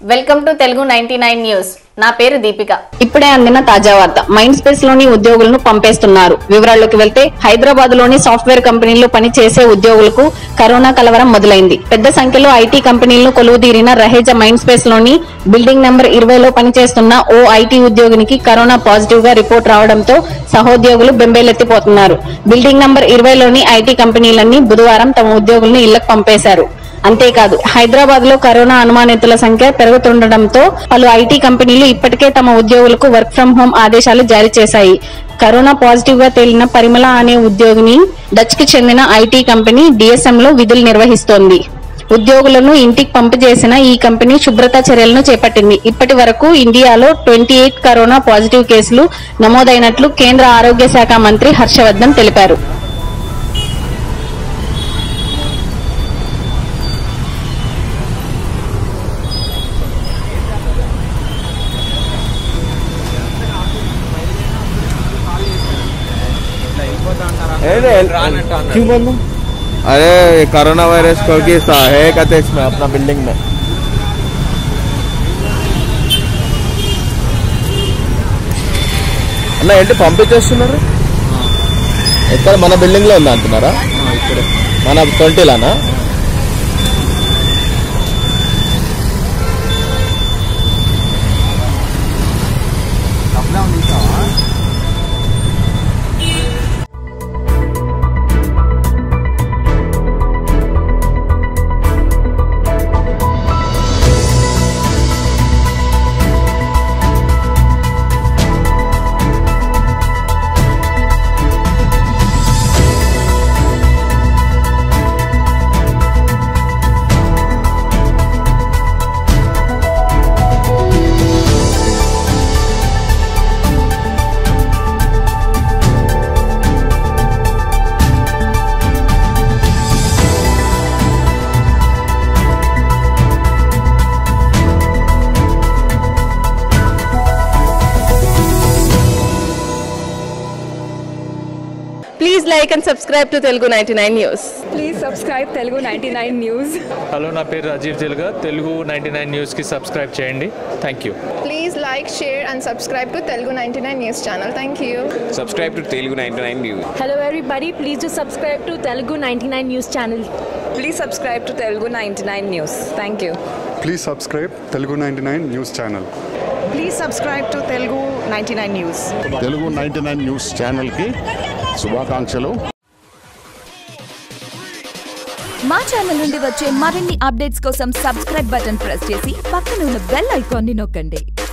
Welcome to Telugu ninety nine news నా పేరు దీపిక ఇప్పుడే అందిన తాజా వార్త మైండ్ స్పేస్ లోని ఉద్యోగులను పంపేస్తున్నారు వివరాల్లోకి వెళ్తే హైదరాబాద్ లోని సాఫ్ట్వేర్ కంపెనీల్లో పనిచేసే ఉద్యోగులకు కరోనా కలవరం మొదలైంది పెద్ద సంఖ్యలో ఐటీ కంపెనీలను కొలువుదీరిన రహేజ మైండ్ స్పేస్ లోని బిల్డింగ్ నెంబర్ ఇరవైలో పనిచేస్తున్న ఓ ఐటీ ఉద్యోగినికి కరోనా పాజిటివ్ గా రిపోర్ట్ రావడంతో సహోద్యోగులు బెంబేలెత్తిపోతున్నారు బిల్డింగ్ నంబర్ ఇరవైలోని ఐటీ కంపెనీలన్నీ బుధవారం తమ ఉద్యోగులను ఇళ్లకు పంపేశారు అంతేకాదు హైదరాబాద్ లో కరోనా అనుమానితుల సంఖ్య పెరుగుతుండటంతో పలు ఐటీ కంపెనీలు ఇప్పటికే తమ ఉద్యోగులకు వర్క్ ఫ్రం హోం ఆదేశాలు జారీ చేశాయి కరోనా పాజిటివ్ గా తేలిన పరిమళ అనే ఉద్యోగిని డచ్ కి చెందిన ఐటీ కంపెనీ డిఎస్ఎం లో విధులు నిర్వహిస్తోంది ఉద్యోగులను ఇంటికి పంపు చేసిన ఈ కంపెనీ శుభ్రత చర్యలను చేపట్టింది ఇప్పటి వరకు ఇండియాలో ట్వంటీ ఎయిట్ కరోనా పాజిటివ్ కేసులు నమోదైనట్లు కేంద్ర ఆరోగ్య శాఖ మంత్రి హర్షవర్ధన్ తెలిపారు क्यों बंद हूँ? अरे ये कोरोना वायरस को की सा है कहते इसमें अपना बिल्डिंग में అన్న ఏంటి పంపించేస్తున్నారు ఎక్కడ మన బిల్డింగ్ లో ఉందా అంటున్నారా మన ట్వంటీలానా Please like and subscribe to Telugu 99 News. Please subscribe Telugu ninety nine news hello నా పేరు రాజీవ్ తెలుగా తెలుగు నైంటీ నైన్ న్యూస్కి సబ్స్క్రైబ్ చేయండి thank you Please like, share, and subscribe to Telugu 99 News channel. Thank you. subscribe to Telugu 99 News. Hello everybody, please do subscribe to Telugu 99 News channel. Please subscribe to Telugu ninety nine news thank you please subscribe Telugu ninety nine news channel please subscribe to Telugu ninety nine news Telugu ninety nine news ఛానల్కి శుభాకాంక్షలు మా channel నుండి వచ్చే మరిన్ని updates కోసం subscribe button press చేసి పక్కన ఉన్న బెల్ ఐకాన్ని నొక్కండి